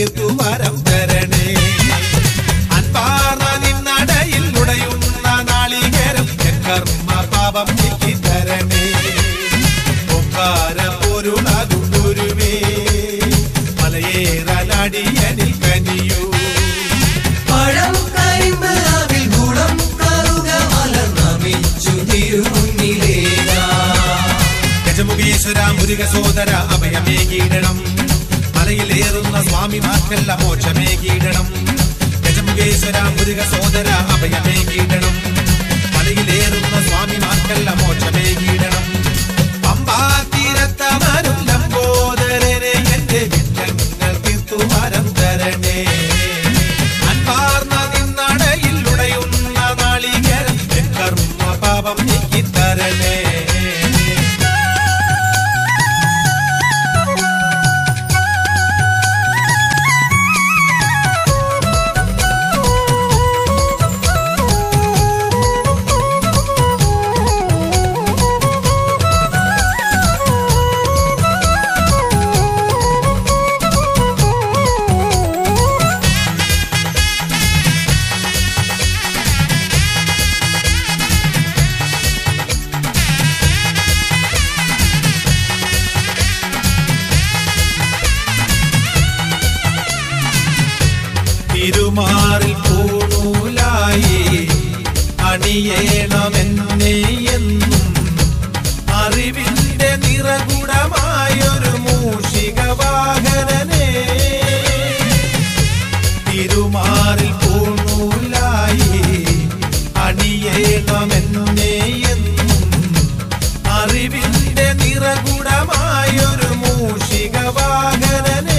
തീർത്തു വരം തരണേ അൻപാർന്ന നിന്നടയിൽ ഉടയുന്ന നാളികേരം എൻ കർമ്മ പാപം നീക്കി തരണേ പൊക്കാര പൊരുളാകും ഗുരുവേ മലയേറാനടിയനിൽ കനിയൂ പഴം കരിമ്പ് അവിൽ ഗുണം കറുക മലർന്നമിച്ചു തിരുമുന്നിലേതാ ഗജമുഖീശ്വര മുരുക സോദര അഭയമേകീടണം മലയിലേറുന്ന സ്വാമിമാർക്കല്ല മോക്ഷമേകീടണം ഗജമുഖേശ്വര മുരുക സോദര അഭയമേകീടണം മലയിലേറുന്ന സ്വാമിമാർക്കല്ല മോക്ഷമേകീടണം പമ്പാ തീരത്തമരും ലംബോദരനെ എന്റെ വിറ്റങ്ങൾ തീർത്തു വരം തരണേ അൻപാർന്ന നിന്നടയിൽ ഉടയുന്ന നാളികേരം എൻ കർമ്മ പാപം നീക്കി തരണേ തിരുമാറിൽ പൂണൂലായി അണിയേണമെന്നെ എന്നും അറിവിന്റെ നിറകുടമായൊരു മൂഷിക വാഹനനെ തിരുമാറിൽ പൂണൂലായി അണിയേണമെന്നെ എന്നും അറിവിന്റെ നിറകുടമായൊരു മൂഷിക വാഹനനെ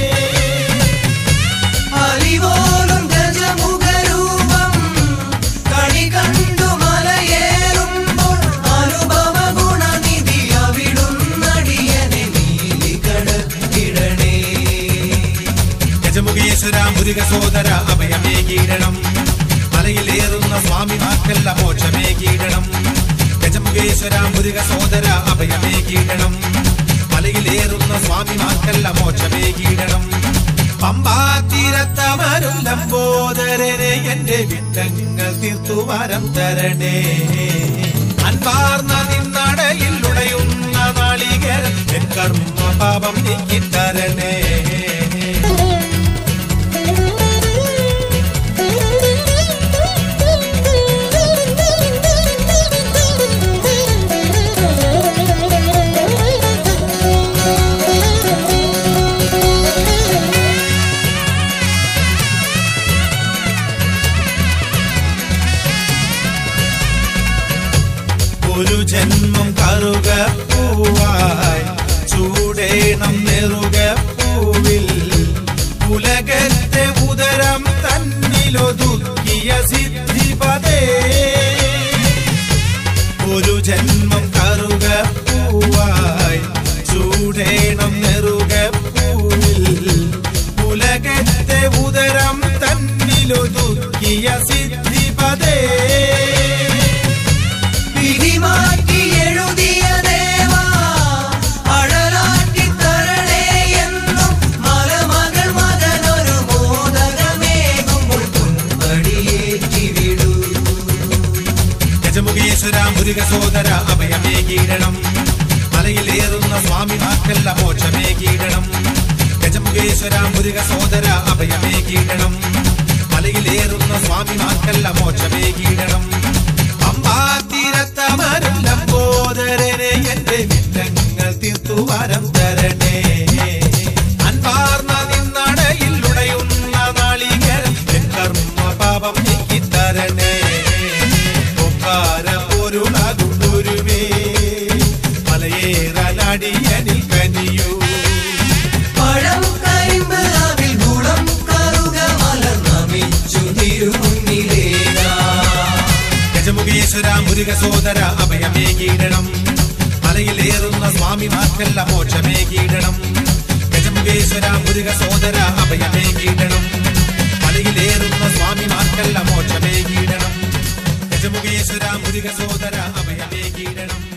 അലിവോലും ഗജമുഖരൂപം കണി കണ്ടു മലയേറുമ്പോൾ അനുഭവ ഗുണനിധി അവിടുന്നടിയനെ നീലി കടത്തിടണേ ഗജമുഖീശ്വര മുരുക സോദര അഭയമേകീടണം മലയിലേറുന്ന സ്വാമിമാർക്കല്ല മോക്ഷമേകീടണം ഗജമുഖേശ്വര മുരുക സോദര അഭയമേകീടണം മലയിലേറുന്ന സ്വാമിമാർക്കല്ല മോക്ഷമേകീടണം പമ്പാ തീരത്തമരും ലംബോദരനെ എന്റെ വിട്ടങ്ങൾ തീർത്തു വരം തരണേ അൻപാർന്ന നിന്നടയിൽ ഉടയുന്ന നാളികേരം എൻ കർമ്മ പാപം നീക്കി തരണേ ഒരു ജന്മം കറുക പൂവായി ചൂടേണം നെറുക പൂവിൽ ഉലകത്തെ ഉദരം തന്നിലൊതുക്കിയ സിദ്ധിപതേ ഒരു ജന്മം കറുക പൂവായി ചൂടേണം നെറുക പൂവിൽ ഉലകത്തെ ഉദരം തന്നിലൊതുക്കിയ സിദ്ധിപതേ വിധി മാറ്റി എഴുതിയ ദേവാ അഴലാറ്റി തരണേ എന്നും മലമകൾ മകനൊരു മോദകമേകുമ്പോൾ തുമ്പടിയേറ്റി വിടൂ ഗജമുഖീശ്വര മുരുക സോദര അഭയമേകീടണം മലയിലേറുന്ന സ്വാമിമാർക്കല്ല മോക്ഷമേകീടണം ഗജമുഖേശ്വര മുരുക സോദര അഭയമേകീടണം മലയിലേറുന്ന സ്വാമിമാർക്കല്ല മോക്ഷമേകീടണം പമ്പാ തീരത്തമരും ലംബോദരനെ എന്റെ വിറ്റങ്ങൾ തീർത്തു വരം തരണേ അൻപാർന്ന നിന്നടയിൽ ഉടയുന്ന നാളികേരം എൻ കർമ്മ പാപം നീക്കി തരണേ പൊക്കാര പൊരുളാകും ഗുരുവേ മലയേറാനടിയനിൽ കനിയൂ പഴം കരിമ്പ് അവിൽ ഗുണം കറുക മലർന്നമിച്ചു തിരുമുന്നിലേതാ ഗജമുഖീശ്വര മുരുക സോദര അഭയമേകീടണം മലയിലേറുന്ന സ്വാമിമാർക്കല്ല മോക്ഷമേകീടണം ഗജമുഖേശ്വര മുരുക സോദര അഭയമേകീടണം മലയിലേറുന്ന സ്വാമിമാർക്കല്ല മോക്ഷമേകീടണം ഗജമുഖേശ്വര മുരുക സോദര അഭയമേകീടണം